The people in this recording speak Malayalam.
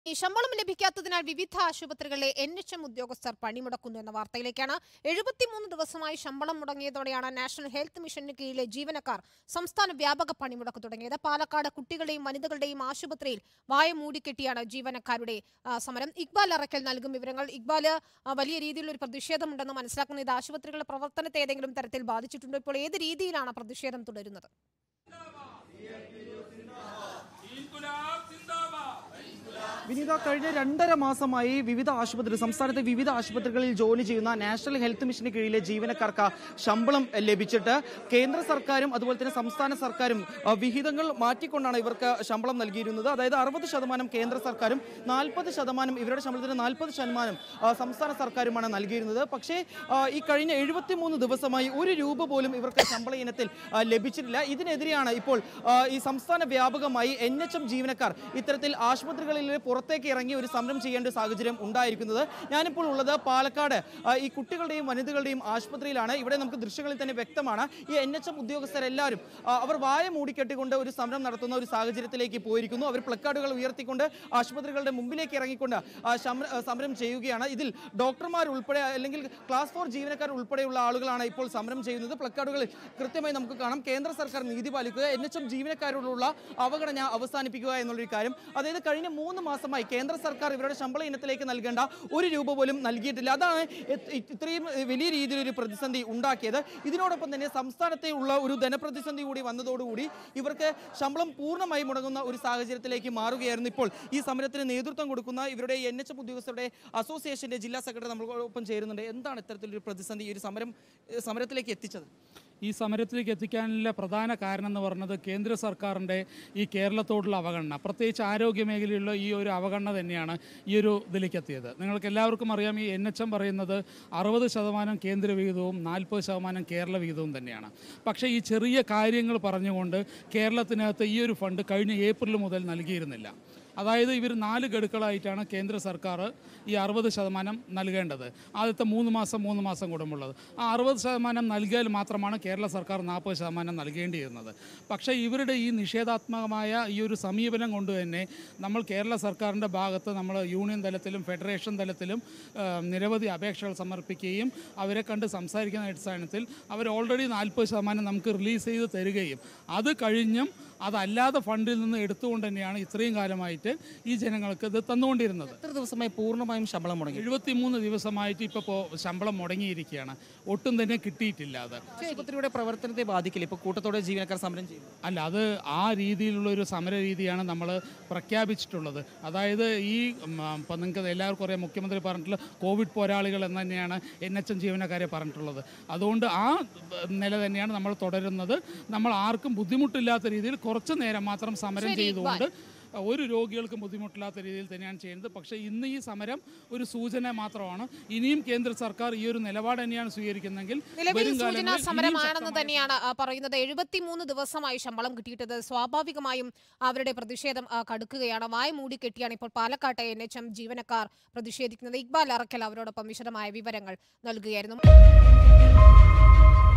ഈ ശമ്പളം ലഭിക്കാത്തതിനാൽ വിവിധ ആശുപത്രികളിലെ എൻ എച്ച് എം ഉദ്യോഗസ്ഥർ പണിമുടക്കുന്നു എന്ന വാർത്തയിലേക്കാണ് എഴുപത്തിമൂന്ന് ദിവസമായി ശമ്പളം മുടങ്ങിയതോടെയാണ് നാഷണൽ ഹെൽത്ത് മിഷന് കീഴിലെ ജീവനക്കാർ സംസ്ഥാന വ്യാപക പണിമുടക്ക് തുടങ്ങിയത് പാലക്കാട് കുട്ടികളുടെയും വനിതകളുടെയും ആശുപത്രിയിൽ വായ മൂടിക്കെട്ടിയാണ് ജീവനക്കാരുടെ ആ, സമരം ഇക്ബാൽ അറക്കൽ നൽകും വിവരങ്ങൾ ഇക്ബാൽ ആ, വലിയ രീതിയിലുള്ള ഒരു പ്രതിഷേധമുണ്ടെന്ന് മനസ്സിലാക്കുന്ന ഇത് ആശുപത്രികളുടെ പ്രവർത്തനത്തെ ഏതെങ്കിലും തരത്തിൽ ബാധിച്ചിട്ടുണ്ടോ ഇപ്പോൾ ഏത് രീതിയിലാണ് പ്രതിഷേധം തുടരുന്നത് വിനീത കഴിഞ്ഞ രണ്ടര മാസമായി വിവിധ ആശുപത്രി സംസ്ഥാനത്തെ വിവിധ ആശുപത്രികളിൽ ജോലി ചെയ്യുന്ന നാഷണൽ ഹെൽത്ത് മിഷന് കീഴിലെ ജീവനക്കാർക്ക് ശമ്പളം ലഭിച്ചിട്ട് കേന്ദ്ര സർക്കാരും അതുപോലെ തന്നെ സംസ്ഥാന സർക്കാരും ആ, വിഹിതങ്ങൾ മാറ്റിക്കൊണ്ടാണ് ഇവർക്ക് ശമ്പളം നൽകിയിരുന്നത് അതായത് അറുപത് ശതമാനം കേന്ദ്ര സർക്കാരും നാൽപ്പത് ശതമാനം ഇവരുടെ ശമ്പളത്തിന് നാൽപ്പത് ശതമാനം ആ, സംസ്ഥാന സർക്കാരുമാണ് നൽകിയിരുന്നത് പക്ഷേ ആ, ഈ കഴിഞ്ഞ എഴുപത്തിമൂന്ന് ദിവസമായി ഒരു രൂപ പോലും ഇവർക്ക് ശമ്പള ഇനത്തിൽ ആ, ലഭിച്ചിട്ടില്ല ഇതിനെതിരെയാണ് ഇപ്പോൾ ആ, ഈ സംസ്ഥാന വ്യാപകമായി എൻ എച്ച് എം ജീവനക്കാർ ഇത്തരത്തിൽ ആശുപത്രികളിൽ പുറത്തേക്ക് ഇറങ്ങി ഒരു സമരം ചെയ്യേണ്ട ഒരു സാഹചര്യം ഉണ്ടായിരിക്കുന്നത് ഞാനിപ്പോൾ ഉള്ളത് പാലക്കാട് ആ, ഈ കുട്ടികളുടെയും വനിതകളുടെയും ആശുപത്രിയിലാണ് ഇവിടെ നമുക്ക് ദൃശ്യങ്ങളിൽ തന്നെ വ്യക്തമാണ് ഈ എൻ എച്ച് എം ഉദ്യോഗസ്ഥരെല്ലാവരും ആ, അവർ വായ മൂടിക്കെട്ടിക്കൊണ്ട് ഒരു സമരം നടത്തുന്ന ഒരു സാഹചര്യത്തിലേക്ക് പോയിരിക്കുന്നു അവർ പ്ലക്കാർഡുകൾ ഉയർത്തിക്കൊണ്ട് ആശുപത്രികളുടെ മുമ്പിലേക്ക് ഇറങ്ങിക്കൊണ്ട് ആ, ശമ- ആ, സമരം ചെയ്യുകയാണ് ഇതിൽ ഡോക്ടർമാർ ഉൾപ്പെടെ അല്ലെങ്കിൽ ക്ലാസ് ഫോർ ജീവനക്കാർ ഉൾപ്പെടെയുള്ള ആളുകളാണ് ഇപ്പോൾ സമരം ചെയ്യുന്നത് പ്ലക്കാർഡുകളിൽ കൃത്യമായി നമുക്ക് കാണാം കേന്ദ്ര സർക്കാർ നീതി പാലിക്കുക എൻ എച്ച് എം ജീവനക്കാരോടുള്ള അവഗണന അവസാനിപ്പിക്കുക എന്നുള്ളൊരു കാര്യം അതായത് കഴിഞ്ഞ മൂന്ന് മാസമായി കേന്ദ്ര സർക്കാർ ഇവരുടെ ശമ്പള ഇനത്തിലേക്ക് നൽകേണ്ട ഒരു രൂപ പോലും നൽകിയിട്ടില്ല അതാണ് ഇത് ഇത്രയും വലിയ രീതിയിലൊരു പ്രതിസന്ധി ഉണ്ടാക്കിയത് ഇതിനോടൊപ്പം തന്നെ സംസ്ഥാനത്തെ ഉള്ള ഒരു ധനപ്രതിസന്ധി കൂടി വന്നതോടുകൂടി ഇവർക്ക് ശമ്പളം പൂർണ്ണമായി മുടങ്ങുന്ന ഒരു സാഹചര്യത്തിലേക്ക് മാറുകയായിരുന്നു ഇപ്പോൾ ഈ സമരത്തിന് നേതൃത്വം കൊടുക്കുന്ന ഇവരുടെ എൻ എച്ച് എം ഉദ്യോഗസ്ഥരുടെ അസോസിയേഷന്റെ ജില്ലാ സെക്രട്ടറി നമ്മളോടൊപ്പം ചേരുന്നുണ്ട് എന്താണ് ഇത്തരത്തിലൊരു പ്രതിസന്ധി ഈ ഒരു സമരം ഏഹ് സമരത്തിലേക്ക് എത്തിച്ചത് ഈ സമരത്തിലേക്ക് എത്തിക്കാനുള്ള പ്രധാന കാരണം എന്ന് പറയുന്നത് കേന്ദ്ര സർക്കാരിൻ്റെ ഈ കേരളത്തോടുള്ള അവഗണന പ്രത്യേകിച്ച് ആരോഗ്യ മേഖലയിലുള്ള ഈ ഒരു അവഗണന തന്നെയാണ് ഈ ഒരു ഇതിലേക്ക് എത്തിയത് നിങ്ങൾക്ക് എല്ലാവർക്കും അറിയാം ഈ എൻ എച്ച് എം പറയുന്നത് അറുപത് ശതമാനം കേന്ദ്ര വിഹിതവും നാൽപ്പത് ശതമാനം കേരള വിഹിതവും തന്നെയാണ് പക്ഷേ ഈ ചെറിയ കാര്യങ്ങൾ പറഞ്ഞുകൊണ്ട് കേരളത്തിനകത്ത് ഈ ഒരു ഫണ്ട് കഴിഞ്ഞ ഏപ്രിൽ മുതൽ നൽകിയിരുന്നില്ല അതായത് ഇവർ നാല് ഗഡുക്കളായിട്ടാണ് കേന്ദ്ര സർക്കാർ ഈ അറുപത് ശതമാനം നൽകേണ്ടത് ആദ്യത്തെ മൂന്ന് മാസം മൂന്ന് മാസം കൂടുമ്പോഴുള്ളത് ആ അറുപത് ശതമാനം നൽകിയാൽ മാത്രമാണ് കേരള സർക്കാർ നാൽപ്പത് ശതമാനം നൽകേണ്ടിയിരുന്നത് പക്ഷേ ഇവരുടെ ഈ നിഷേധാത്മകമായ ഈ ഒരു സമീപനം കൊണ്ട് തന്നെ നമ്മൾ കേരള സർക്കാരിൻ്റെ ഭാഗത്ത് നമ്മൾ യൂണിയൻ തലത്തിലും ഫെഡറേഷൻ തലത്തിലും ആ, നിരവധി അപേക്ഷകൾ സമർപ്പിക്കുകയും അവരെ കണ്ട് സംസാരിക്കുന്ന അടിസ്ഥാനത്തിൽ അവർ ഓൾറെഡി നാൽപ്പത് ശതമാനം നമുക്ക് റിലീസ് ചെയ്ത് തരികയും അത് കഴിഞ്ഞും അതല്ലാതെ ഫണ്ടിൽ നിന്ന് എടുത്തുകൊണ്ട് തന്നെയാണ് ഇത്രയും കാലമായിട്ട് ഈ ജനങ്ങൾക്ക് ഇത് തന്നുകൊണ്ടിരുന്നത് എത്ര ദിവസമായി പൂർണ്ണമായും ശമ്പളം മുടങ്ങി എഴുപത്തിമൂന്ന് ദിവസമായിട്ട് ഇപ്പോൾ ശമ്പളം മുടങ്ങിയിരിക്കുകയാണ് ഒട്ടും തന്നെ കിട്ടിയിട്ടില്ല അത് ആശുപത്രിയുടെ പ്രവർത്തനത്തെ ബാധിക്കില്ല ഇപ്പൊ കൂട്ടത്തോടെ ജീവനക്കാർ സമരം ചെയ്യുന്നു അല്ല അത് ആ രീതിയിലുള്ള ഒരു സമര രീതിയാണ് നമ്മൾ പ്രഖ്യാപിച്ചിട്ടുള്ളത് അതായത് ഈ ഇപ്പം നിങ്ങൾക്ക് എല്ലാവർക്കും അറിയാം മുഖ്യമന്ത്രി പറഞ്ഞിട്ടുള്ള കോവിഡ് പോരാളികൾ എന്ന് തന്നെയാണ് എൻ എച്ച് എം ജീവനക്കാരെ പറഞ്ഞിട്ടുള്ളത് അതുകൊണ്ട് ആ നില തന്നെയാണ് നമ്മൾ തുടരുന്നത് നമ്മൾ ആർക്കും ബുദ്ധിമുട്ടില്ലാത്ത രീതിയിൽ കുറച്ച് നേരം മാത്രം സമരം ശരി, ചെയ്തുകൊണ്ട് ഒരു രോഗികൾക്കും ബുദ്ധിമുട്ടില്ലാത്ത രീതിയിൽ തന്നെയാണ് ചെയ്യുന്നത് പക്ഷേ ഇന്ന് ഈ സമരം ഒരു സൂചന മാത്രമാണ് ഇനിയും കേന്ദ്ര സർക്കാർ ഈ ഒരു നിലപാട് തന്നെയാണ് സ്വീകരിക്കുന്നതെങ്കിൽ നിലവിൽ വരും സൂചനാ കാലങ്ങളിൽ ഇനിയും സമരമാണെന്ന് ശക്തമായ തന്നെയാണ് ആ, പറയുന്നത് എഴുപത്തിമൂന്ന് ദിവസമായി ശമ്പളം കിട്ടിയിട്ടത് സ്വാഭാവികമായും അവരുടെ പ്രതിഷേധം ആ, കടുക്കുകയാണ് വായ മൂടിക്കെട്ടിയാണ് ഇപ്പോൾ പാലക്കാട്ടെ എൻ എച്ച് എം ജീവനക്കാർ പ്രതിഷേധിക്കുന്നത് ഇക്ബാൽ അറക്കൽ അവരോടൊപ്പം വിശദമായ വിവരങ്ങൾ നൽകുകയായിരുന്നു